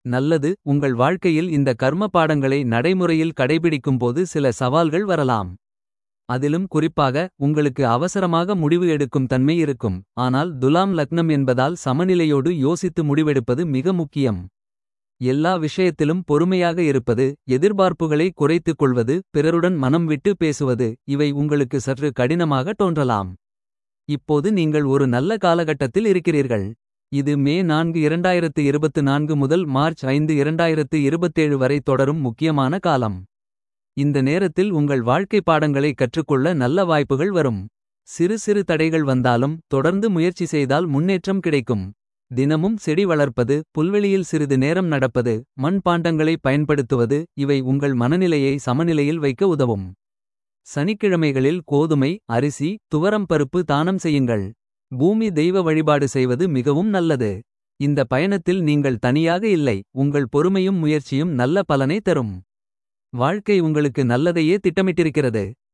நல்லது உங்கள் வாழ்க்கையில் இந்த கர்ம பாடங்களை நடைமுறையில் கடைபிடிக்கும்போது சில சவால்கள் வரலாம். அதிலும் குறிப்பாக உங்களுக்கு அவசரமாக முடிவு எடுக்கும் தன்மை இருக்கும். ஆனால் துலாம் லக்னம் என்பதால் சமநிலையோடு யோசித்து முடிவெடுப்பது மிக முக்கியம். எல்லா விஷயத்திலும் பொறுமையாக இருப்பது எதிர்பார்ப்புகளை குறைத்துக் கொள்வது பிறருடன் மனம் விட்டு பேசுவது இவை உங்களுக்கு சற்று கடினமாக தோன்றலாம். இப்போது நீங்கள் ஒரு நல்ல காலகட்டத்தில் இருக்கிறீர்கள். இது மே நான்கு 2024 முதல் மார்ச் ஐந்து 2027 வரை தொடரும் முக்கியமான காலம். இந்த நேரத்தில் உங்கள் வாழ்க்கை பாடங்களை கற்றுக்கொள்ள நல்ல வாய்ப்புகள் வரும். சிறு சிறு தடைகள் வந்தாலும் தொடர்ந்து முயற்சி செய்தால் முன்னேற்றம் கிடைக்கும். தினமும் செடி வளர்ப்பது புல்வெளியில் சிறிது நேரம் நடப்பது. மண் பாண்டங்களை பயன்படுத்துவது இவை உங்கள் மனநிலையை சமநிலையில் வைக்க உதவும். சனிக்கிழமைகளில் கோதுமை அரிசி துவரம் பருப்பு தானம் செய்யுங்கள். பூமி தெய்வ வழிபாடு செய்வது மிகவும் நல்லது. இந்த பயணத்தில் நீங்கள் தனியாக இல்லை உங்கள் பொறுமையும் முயற்சியும் நல்ல பலனை தரும். வாழ்க்கை உங்களுக்கு நல்லதையே திட்டமிட்டிருக்கிறது.